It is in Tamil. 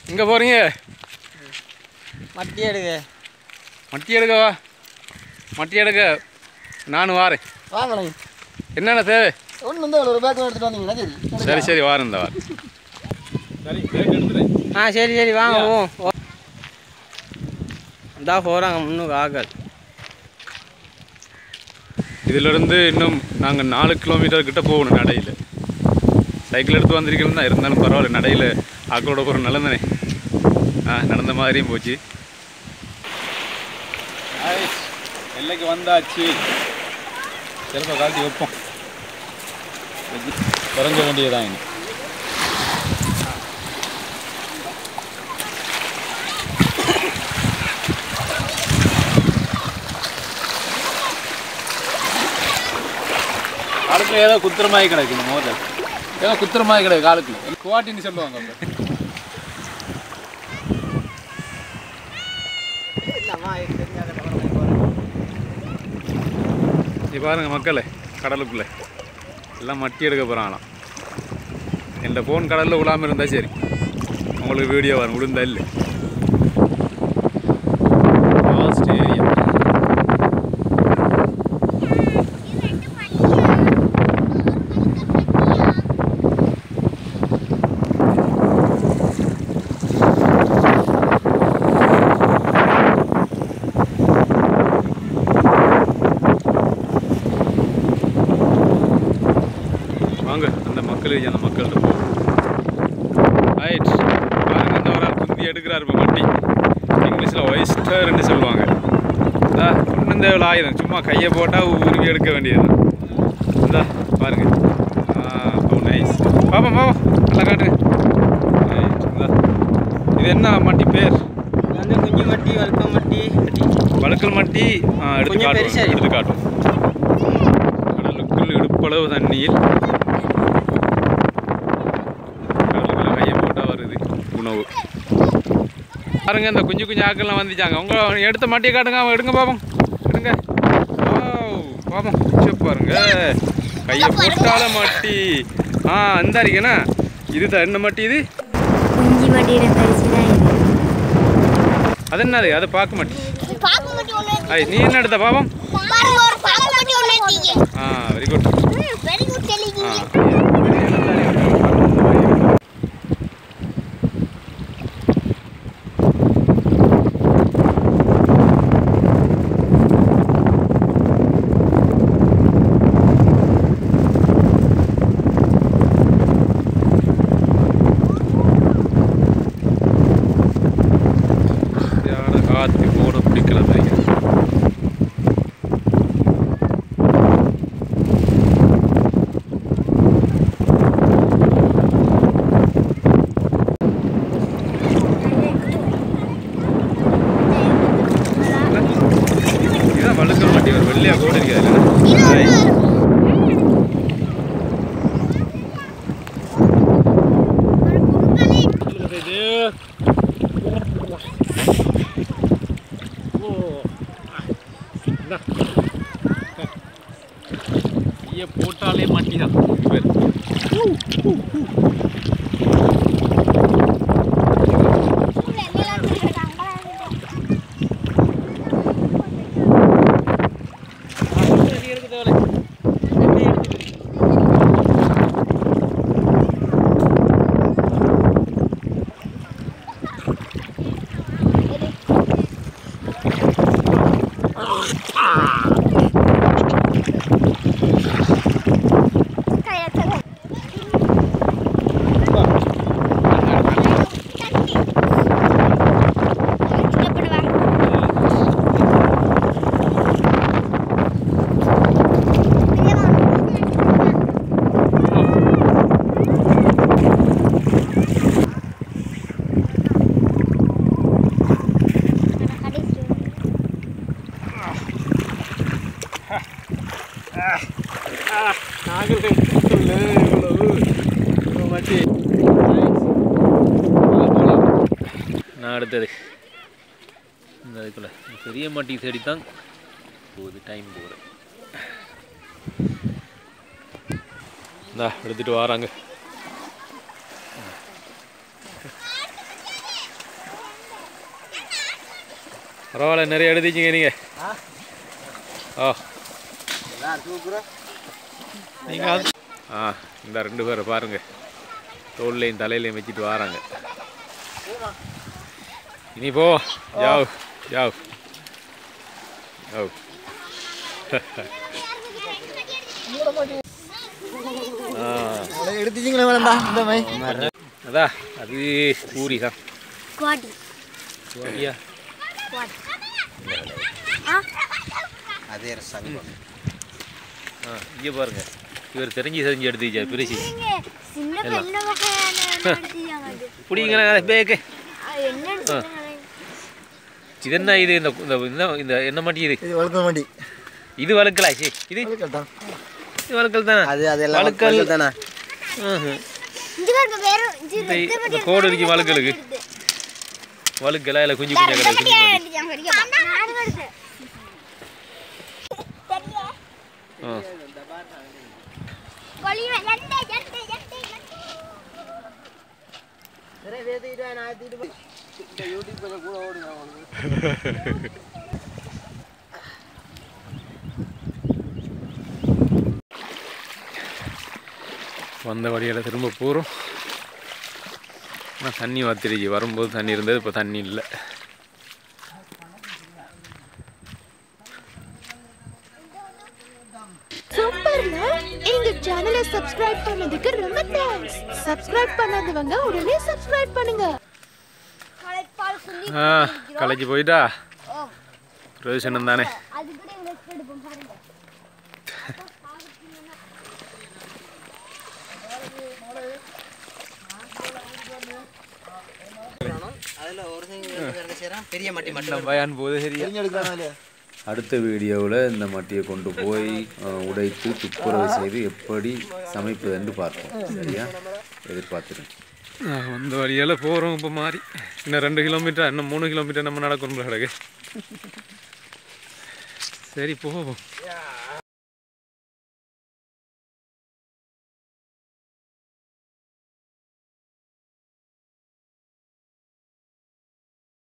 எங்கே போகிறீங்க மட்டி எடுங்க மட்டி எடுக்கவா மட்டி எடுக்க நானும் வாரேன் வாங்களேன் என்னென்ன தேவை ஒன்று வந்து ஒரு பேக் எடுத்துட்டு வந்தீங்களா சரி சரி சரி வாரேன் இந்த வாரேன் சரி பேக் எடுத்துறேன் ஆ சரி சரி வாங்க ஓ இந்தா போகிறாங்க முன்னுக்கு ஆகல் இதிலிருந்து இன்னும் நாங்கள் நாலு கிலோமீட்டர் கிட்ட போகணும் நடையில் சைக்கிள் எடுத்து வந்திருக்கணும் தான் இருந்தாலும் பரவாயில்ல நடையில் ஆக்களோட போகிற நடந்தனே ஆ நடந்த மாதிரியும் போச்சு எல்லைக்கு வந்தாச்சு செல்வ காட்டி வைப்போம் குறைஞ்ச வேண்டியதான் இனி காலுக்குள்ள ஏதோ குத்துறமாய் கிடைக்கும் மோதல் ஏதோ குத்துறமாய் கிடைக்கும் காலுக்குள்ள குவாட்டின்னு சொல்லுவாங்க அப்ப. இங்க பாருங்க மக்களே கடலுக்குள்ளே எல்லாம் மட்டி எடுக்க போகிறாங்களாம் என் ஃபோன் கடலில் விழாமல் இருந்தால் சரி உங்களுக்கு வீடியோ வரும் விழுந்தா இல்லை லாஸ்ட் ஏரியா வாங்க அந்த மக்கள் அந்த மக்கள்கிட்ட போவோம் ரைட் பாருங்க இந்த ஒரு ஆள் குந்தி எடுக்கிறார் இப்போ வண்டி இங்கிலீஷில் ஒய்ஸ்டர்ன்னு சொல்லுவாங்க இந்தா ஒன்றும் தேவையில்ல ஆயுதம் சும்மா கையை போட்டால் உருவி எடுக்க வேண்டியதுதான் இந்தா பாருங்க ஓ நைஸ் பாப்போம் பாப்போம் நல்லா காட்டுங்க ரைட் இந்தா இது என்ன மட்டி பேர் வந்து குஞ்சு மட்டி வழுக்க மட்டி வழுக்கல் மட்டி ஆ, எடுத்து கொஞ்சம் காட்டுவோம் பெருசா இருக்கு. எடுத்து காட்டுவோம் கடலுக்குள் இடுப்பளவு தண்ணியில் கடலுக்குள்ள கையை போட்டா வருது உணவு பாருங்க இந்த குஞ்சு குஞ்சு ஆக்கள்லாம் வந்துச்சாங்க உங்க எடுத்த மட்டியை காட்டுங்க அவன் எடுங்க பாப்போம் எடுங்க ஓ பாப்போம் சரி பாருங்க கையை போட்டால மட்டி ஆ இந்த இருக்கேண்ணா இதுதான் என்ன மட்டி இது குஞ்சு மட்டியோட பரிசு தான் இது அது என்னது அது பார்க்க மாட்டி பாக்குமட்டி ஒண்ணு ஐ நீ என்ன எடுத்த பாப்போம் பாருங்க ஒரு பாக்குமட்டி ஒண்ணு எடுத்தீங்க ஆ வெரி குட் வெரி குட் தெளிவீங்க சரியான காத்து போட பிடிக்கல தாங்க இதான் வழுக்கல் மாட்டி ஒரு வெள்ளையா கூட இருக்காது கையை போட்டாலே மாட்டிதான் நாங்கள் எடுத்துள்ள இவ்வளவு மாட்டி நான் அடுத்தது இந்த இதுக்குள்ள இந்த பெரிய மாட்டி தேடித்தான் போகுது டைம் போகுது இந்தா எடுத்துட்டு வராங்க பரவாயில்ல நிறைய எடுத்தீங்க நீங்கள் ஓ நீங்கள் ஆ இந்த ரெண்டு பேரை பாருங்க தோல்லையும் தலையிலையும் வச்சுட்டு வராங்க இனி போ யாவ் யாவ் யாவ் ஆ எடுத்துச்சிங்களா வேணாம்டா இந்த மை அதா அது பூரி தான் குவாடி பூரியா அதே சங்கம் ஆ இங்கே பாருங்க இவர் தெரிஞ்சு தெரிஞ்சு எடுத்துக்கிச்சார் பிரிச்சு சின்ன பெண்ண வகையான பிடிங்களா பேக்கு என்ன இது என்ன இது இந்த இந்த இந்த- இந்த என்ன மாட்டி இது இது வளர்க்க மாட்டி இது வழுக்கலா சி இது தான் இது வழுக்கல் தானே அது அதெல்லாம் வழுக்கல். வழுக்கல் தானே ம்ஹும். இங்க பாருங்க வேற இந்த இந்த கோடு இருக்கு வழுக்கலுக்கு வழுக்கலா இல்லை குஞ்சு குஞ்சா கிடையாது குஞ்சு மாட்டி ஆ யூடியூப் கொஞ்சம் கூட ஓடுங்க அவங்களுக்கு வந்த வழியில் திரும்ப போகிறோம் ஆனால் தண்ணி வாத்திருச்சு வரும்போது தண்ணி இருந்தது இப்போ தண்ணி இல்லை சூப்பர்ல எங்க சேனலை சப்ஸ்கிரைப் பண்ணதுக்கு ரொம்ப தேங்க்ஸ் சப்ஸ்கிரைப் பண்ணாதவங்க உடனே சப்ஸ்கிரைப் பண்ணுங்க ஆ கலைக்கு போயிட்டா பிரயோஜனம் தானே அதில் ஒரு செய்கிறேன் பெரிய மட்டி மட்டும் பயான் போது சரியா எடுக்கிறாங்க இல்லையா அடுத்த வீடியோவில் இந்த மட்டியை கொண்டு போய் அஹ், உடைத்து துப்புரவு செய்து எப்படி சமைப்பது என்று பார்ப்போம் சரியா எதிர்பார்த்துருங்க வந்த வழியால் போகிறோம் இப்போ மாறி இன்னும் ரெண்டு கிலோமீட்டர் இன்னும் மூணு கிலோமீட்டர் நம்ம நடக்கணும்ல கிடக்கு சரி போவோம்